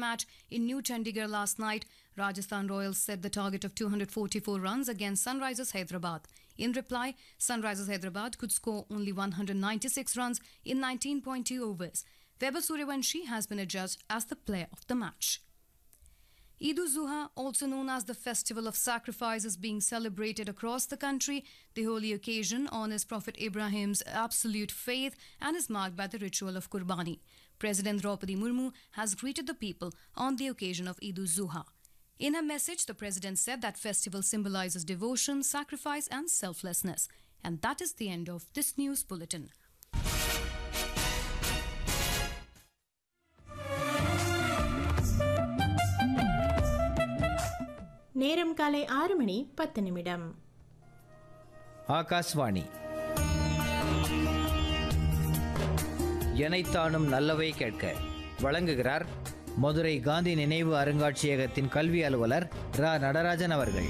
match in New Chandigarh last night, Rajasthan Royals set the target of 244 runs against Sunrisers Hyderabad. In reply, Sunrisers Hyderabad could score only 196 runs in 19.2 overs. Weber Suryavanshi has been adjudged as the player of the match. Eid Zuha, also known as the Festival of Sacrifice, is being celebrated across the country. The holy occasion honors Prophet Ibrahim's absolute faith and is marked by the ritual of Qurbani. President Draupadi Murmu has greeted the people on the occasion of Eid Zuha. In her message, the president said that festival symbolizes devotion, sacrifice, and selflessness. And that is the end of this news bulletin. நேரம் காலை ஆறு மணி பத்து நிமிடம் ஆகாஷ்வாணி எனைத்தானும் நல்லவை கேட்க வழங்குகிறார் மதுரை காந்தி நினைவு அருங்காட்சியகத்தின் கல்வி அலுவலர் ரா நடராஜன் அவர்கள்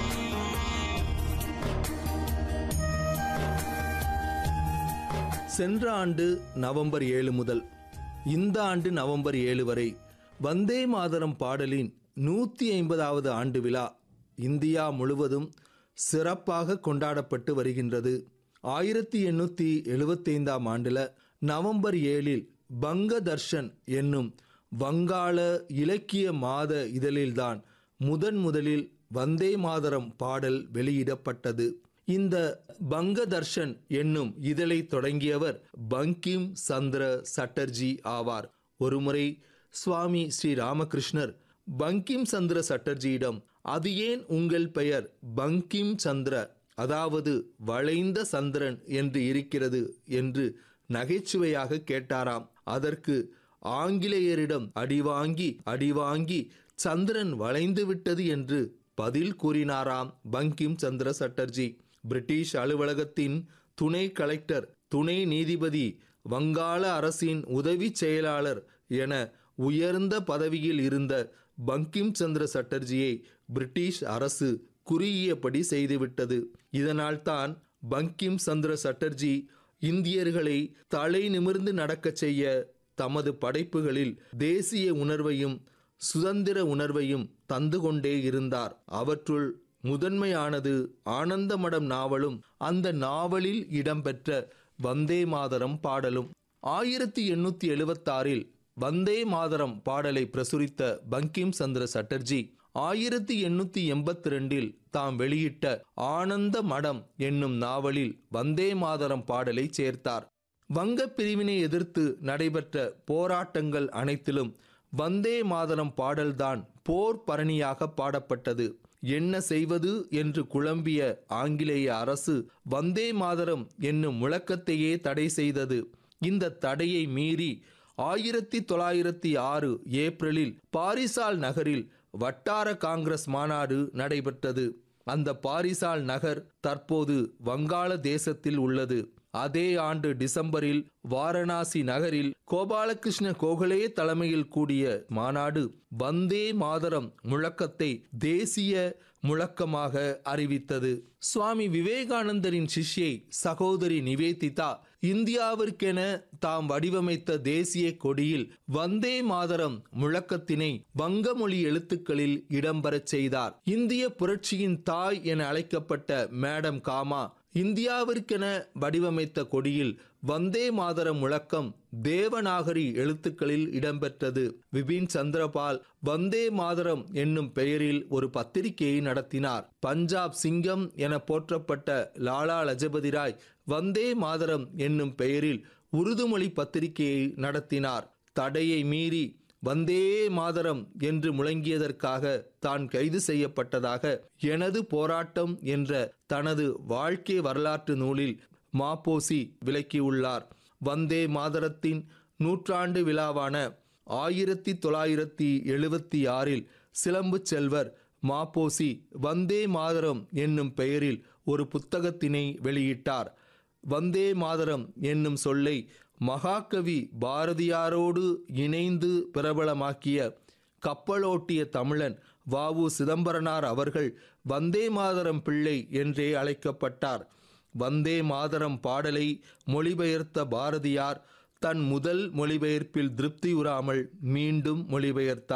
சென்ற ஆண்டு நவம்பர் ஏழு முதல் இந்த ஆண்டு நவம்பர் ஏழு வரை வந்தே மாதரம் பாடலின் நூற்றி ஐம்பதாவது ஆண்டு விழா இந்தியா முழுவதும் சிறப்பாக கொண்டாடப்பட்டு வருகின்றது ஆயிரத்தி எண்ணூற்றி எழுபத்தைந்தாம் ஆண்டில் நவம்பர் ஏழில் பங்க தர்ஷன் என்னும் வங்காள இலக்கிய மாத இதழில்தான் முதன் முதலில் வந்தே மாதரம் பாடல் வெளியிடப்பட்டது இந்த பங்க தர்ஷன் என்னும் இதழை தொடங்கியவர் பங்கிம் சந்திர சட்டர்ஜி ஆவார் ஒருமுறை சுவாமி ஸ்ரீ ராமகிருஷ்ணர் பங்கிம் சந்திர சட்டர்ஜியிடம் அது ஏன் உங்கள் பெயர் பங்கிம் சந்திர அதாவது வளைந்த சந்திரன் என்று இருக்கிறது என்று நகைச்சுவையாக கேட்டாராம் அதற்கு ஆங்கிலேயரிடம் அடிவாங்கி அடிவாங்கி சந்திரன் வளைந்து விட்டது என்று பதில் கூறினாராம் பங்கிம் சந்திர சட்டர்ஜி பிரிட்டிஷ் அலுவலகத்தின் துணை கலெக்டர் துணை நீதிபதி வங்காள அரசின் உதவி செயலாளர் என உயர்ந்த பதவியில் இருந்த பங்கிம் சந்திர சட்டர்ஜியை பிரிட்டிஷ் அரசு குறுகியபடி செய்துவிட்டது இதனால்தான் பங்கிம் சந்திர சட்டர்ஜி இந்தியர்களை தலை நிமிர்ந்து நடக்கச் செய்ய தமது படைப்புகளில் தேசிய உணர்வையும் சுதந்திர உணர்வையும் தந்து கொண்டே இருந்தார் அவற்றுள் முதன்மையானது ஆனந்தமடம் நாவலும் அந்த நாவலில் இடம்பெற்ற வந்தே மாதரம் பாடலும் ஆயிரத்தி எண்ணூற்றி எழுபத்தாறில் வந்தே மாதரம் பாடலை பிரசுரித்த பங்கிம் சந்திர சட்டர்ஜி ஆயிரத்தி எண்ணூற்றி எண்பத்தி ரெண்டில் தாம் வெளியிட்ட ஆனந்த மடம் என்னும் நாவலில் வந்தே மாதரம் பாடலை சேர்த்தார் வங்க பிரிவினை எதிர்த்து நடைபெற்ற போராட்டங்கள் அனைத்திலும் வந்தே மாதரம் பாடல்தான் போர் பரணியாக பாடப்பட்டது என்ன செய்வது என்று குழம்பிய ஆங்கிலேய அரசு வந்தே மாதரம் என்னும் முழக்கத்தையே தடை செய்தது இந்த தடையை மீறி ஆயிரத்தி தொள்ளாயிரத்தி ஆறு ஏப்ரலில் பாரிசால் நகரில் வட்டார காங்கிரஸ் மாநாடு நடைபெற்றது அந்த பாரிசால் நகர் தற்போது வங்காள தேசத்தில் உள்ளது அதே ஆண்டு டிசம்பரில் வாரணாசி நகரில் கோபாலகிருஷ்ண கோகலே தலைமையில் கூடிய மாநாடு வந்தே மாதரம் முழக்கத்தை தேசிய முழக்கமாக அறிவித்தது சுவாமி விவேகானந்தரின் சிஷ்யை சகோதரி நிவேதிதா இந்தியாவிற்கென தாம் வடிவமைத்த தேசிய கொடியில் வந்தே மாதரம் முழக்கத்தினை வங்கமொழி எழுத்துக்களில் இடம்பெறச் செய்தார் இந்திய புரட்சியின் தாய் என அழைக்கப்பட்ட மேடம் காமா இந்தியாவிற்கென வடிவமைத்த கொடியில் வந்தே மாதரம் முழக்கம் தேவநாகரி எழுத்துக்களில் இடம்பெற்றது விபின் சந்திரபால் வந்தே மாதரம் என்னும் பெயரில் ஒரு பத்திரிகையை நடத்தினார் பஞ்சாப் சிங்கம் என போற்றப்பட்ட லாலா லஜபதி ராய் வந்தே மாதரம் என்னும் பெயரில் உருதுமொழி பத்திரிகையை நடத்தினார் தடையை மீறி வந்தே மாதரம் என்று முழங்கியதற்காக தான் கைது செய்யப்பட்டதாக எனது போராட்டம் என்ற தனது வாழ்க்கை வரலாற்று நூலில் மாப்போசி விளக்கியுள்ளார் வந்தே மாதரத்தின் நூற்றாண்டு விழாவான ஆயிரத்தி தொள்ளாயிரத்தி எழுபத்தி ஆறில் சிலம்பு செல்வர் மாப்போசி வந்தே மாதரம் என்னும் பெயரில் ஒரு புத்தகத்தினை வெளியிட்டார் வந்தே மாதரம் என்னும் சொல்லை மகாகவி பாரதியாரோடு இணைந்து பிரபலமாக்கிய கப்பலோட்டிய தமிழன் வாவு சிதம்பரனார் அவர்கள் வந்தே மாதரம் பிள்ளை என்றே அழைக்கப்பட்டார் வந்தே மாதரம் பாடலை மொழிபெயர்த்த பாரதியார் தன் முதல் மொழிபெயர்ப்பில் திருப்தியுறாமல் மீண்டும் மொழிபெயர்த்தார்